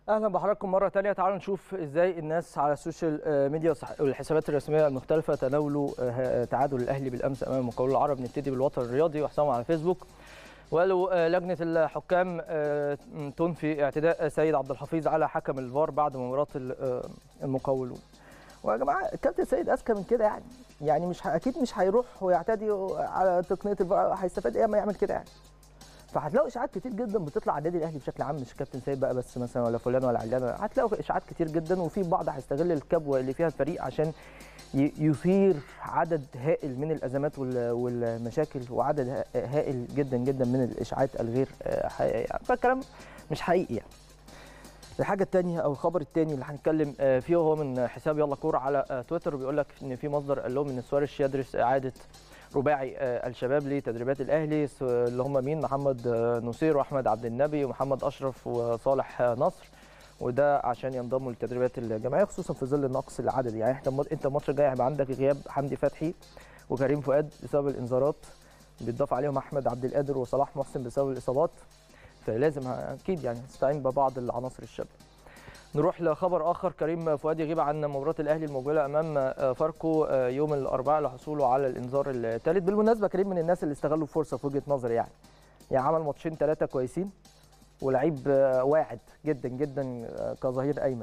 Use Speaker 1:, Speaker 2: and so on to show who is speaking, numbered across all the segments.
Speaker 1: اهلا بحضراتكم مره تانية تعالوا نشوف ازاي الناس على السوشيال ميديا والحسابات الرسميه المختلفه تناولوا تعادل الاهلي بالامس امام المقاولون العرب نبتدي بالوطن الرياضي وحسابهم على فيسبوك وقالوا لجنه الحكام تنفي اعتداء سيد عبد الحفيظ على حكم الفار بعد مباراه المقاولون ويا جماعه الكابتن سيد اذكى من كده يعني يعني مش اكيد مش هيروح ويعتدي على تقنيه الفار هيستفاد ايه ما يعمل كده يعني فهتلاقوا اشاعات كتير جدا بتطلع على النادي الاهلي بشكل عام مش كابتن سيد بقى بس مثلا ولا فلان ولا علان هتلاقوا اشاعات كتير جدا وفي بعض هيستغل الكبوه اللي فيها الفريق عشان يثير عدد هائل من الازمات والمشاكل وعدد هائل جدا جدا من الاشاعات الغير حقيقيه فالكلام مش حقيقي يعني الحاجه الثانيه او الخبر الثاني اللي هنتكلم فيه هو من حساب يلا كوره على تويتر بيقول لك ان في مصدر قال لهم ان سواريش يدرس اعاده رباعي الشباب لتدريبات الاهلي اللي هم مين محمد نصير واحمد عبد النبي ومحمد اشرف وصالح نصر وده عشان ينضموا للتدريبات الجماعيه خصوصا في ظل نقص العدد يعني احنا انت الماتش الجاي هيبقى عندك غياب حمدي فتحي وكريم فؤاد بسبب الانذارات بيتضاف عليهم احمد عبد القادر وصلاح محسن بسبب الاصابات فلازم اكيد يعني نستعين ببعض العناصر الشابه نروح لخبر اخر كريم فؤاد يغيب عن مباراه الاهلي الموجوده امام فاركو يوم الاربعاء لحصوله على الانذار الثالث بالمناسبه كريم من الناس اللي استغلوا الفرصه في وجهه نظري يعني يعني عمل ماتشين ثلاثه كويسين ولعيب واعد جدا جدا كظهير ايمن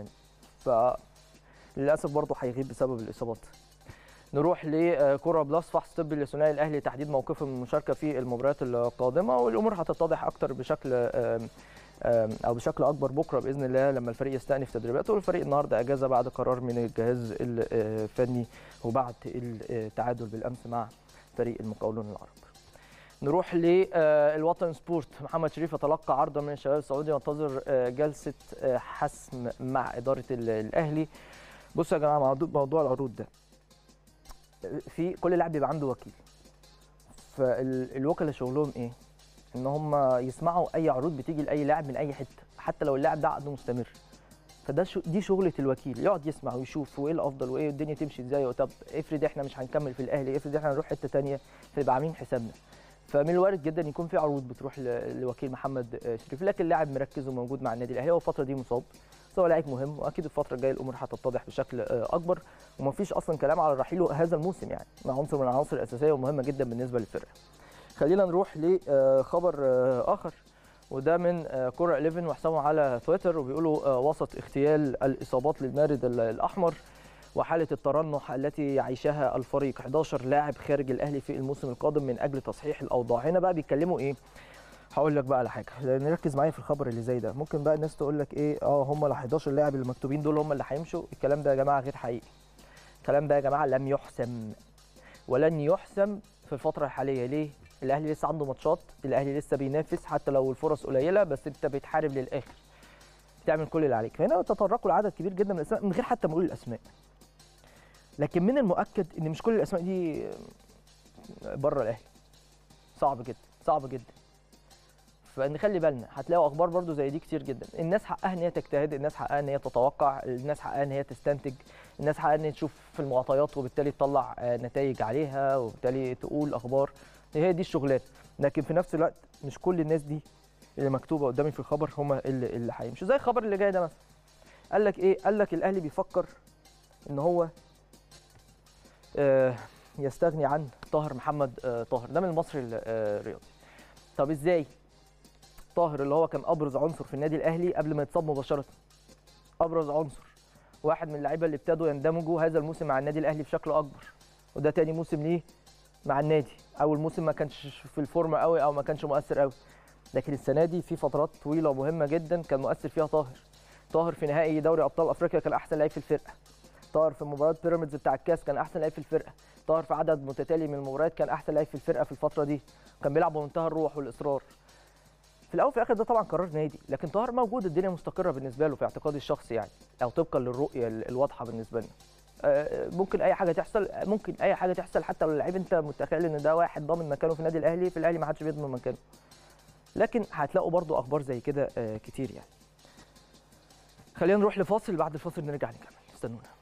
Speaker 1: فللاسف برضه هيغيب بسبب الاصابات نروح لكوره بلس فحص طبي لثنائي الاهلي تحديد موقفه من المشاركه في المباريات القادمه والامور هتتضح اكتر بشكل او بشكل اكبر بكره باذن الله لما الفريق يستأنف تدريباته والفريق النهارده اجازه بعد قرار من الجهاز الفني وبعد التعادل بالامس مع فريق المقاولون العرب. نروح للوطن سبورت محمد شريف تلقى عرضا من الشباب السعودي ينتظر جلسه حسم مع اداره الاهلي. بصوا يا جماعه موضوع العروض ده في كل لاعب بيبقى عنده وكيل فالوكلاء شغلهم ايه؟ ان هم يسمعوا اي عروض بتيجي لاي لاعب من اي حته حتى لو اللاعب ده عقده مستمر فده شو دي شغله الوكيل يقعد يسمع ويشوف وايه الافضل وايه الدنيا تمشي ازاي طب افرض احنا مش هنكمل في الاهلي افرض احنا هنروح حته ثانيه فيبقى عاملين حسابنا فمن الوارد جدا يكون في عروض بتروح لوكيل محمد شريف لكن اللاعب مركز وموجود مع النادي الاهلي هو الفتره دي مصاب بس هو لاعب مهم واكيد الفتره الجايه الامور هتتضح بشكل اكبر ومفيش اصلا كلام على رحيله هذا الموسم يعني مع عنصر من العناصر الاساسيه ومهمه جدا بالنسبه للفرقه خلينا نروح لخبر اخر وده من كوره 11 وحسابهم على تويتر وبيقولوا وسط اغتيال الاصابات للمارد الاحمر وحاله الترنح التي يعيشها الفريق 11 لاعب خارج الاهلي في الموسم القادم من اجل تصحيح الاوضاع هنا بقى بيتكلموا ايه هقول لك بقى على حاجه نركز معايا في الخبر اللي زي ده ممكن بقى الناس تقول لك ايه اه هم ال 11 لاعب اللي مكتوبين دول هم اللي هيمشوا الكلام ده يا جماعه غير حقيقي الكلام ده يا جماعه لم يحسم ولن يحسم في الفتره الحاليه ليه الاهلي لسه عنده ماتشات الاهلي لسه بينافس حتى لو الفرص قليله بس انت بتحارب للاخر بتعمل كل اللي عليك فهنا تطرقوا لعدد كبير جدا من الاسماء من غير حتى ما اقول الاسماء لكن من المؤكد ان مش كل الاسماء دي بره الاهلي صعب جدا صعب جدا فنخلي بالنا هتلاقوا اخبار برضو زي دي كتير جدا الناس حقها ان هي تجتهد الناس حقها ان هي تتوقع الناس حقها ان هي تستنتج الناس حقها ان هي تشوف في المعطيات وبالتالي تطلع نتائج عليها وبالتالي تقول اخبار هي دي الشغلات لكن في نفس الوقت مش كل الناس دي اللي مكتوبه قدامي في الخبر هم اللي اللي هيمشوا زي الخبر اللي جاي ده مثلا قال لك ايه قال لك الاهلي بيفكر ان هو آه يستغني عن طاهر محمد آه طاهر ده من المصري الرياضي طب ازاي طاهر اللي هو كان ابرز عنصر في النادي الاهلي قبل ما يتصاب مباشره ابرز عنصر واحد من اللعيبه اللي ابتدوا يندمجوا هذا الموسم مع النادي الاهلي بشكل اكبر وده تاني موسم ليه مع النادي اول موسم ما كانش في الفورمه قوي او ما كانش مؤثر قوي لكن السنه دي في فترات طويله ومهمه جدا كان مؤثر فيها طاهر طاهر في نهائي دوري ابطال افريقيا كان احسن لعيب في الفرقه طاهر في مباراه بيراميدز بتاع الكاس كان احسن لعيب في الفرقه طاهر في عدد متتالي من المباريات كان احسن لعيب في الفرقه في الفتره دي كان بيلعب بمنتهى الروح والاصرار في الاول وفي الاخر ده طبعا قرار نادي لكن طاهر موجود الدنيا مستقره بالنسبه له في اعتقادي الشخصي يعني او طبقا للرؤيه الواضحه بالنسبه لنا ممكن اي حاجه تحصل ممكن اي حاجه تحصل حتى لو اللعيب انت متخيل ان ده واحد ضامن مكانه في النادي الاهلي في الاهلي ما حدش بيضمن مكانه لكن هتلاقوا برضو اخبار زي كده كتير يعني خلينا نروح لفاصل بعد الفاصل نرجع نكمل استنونا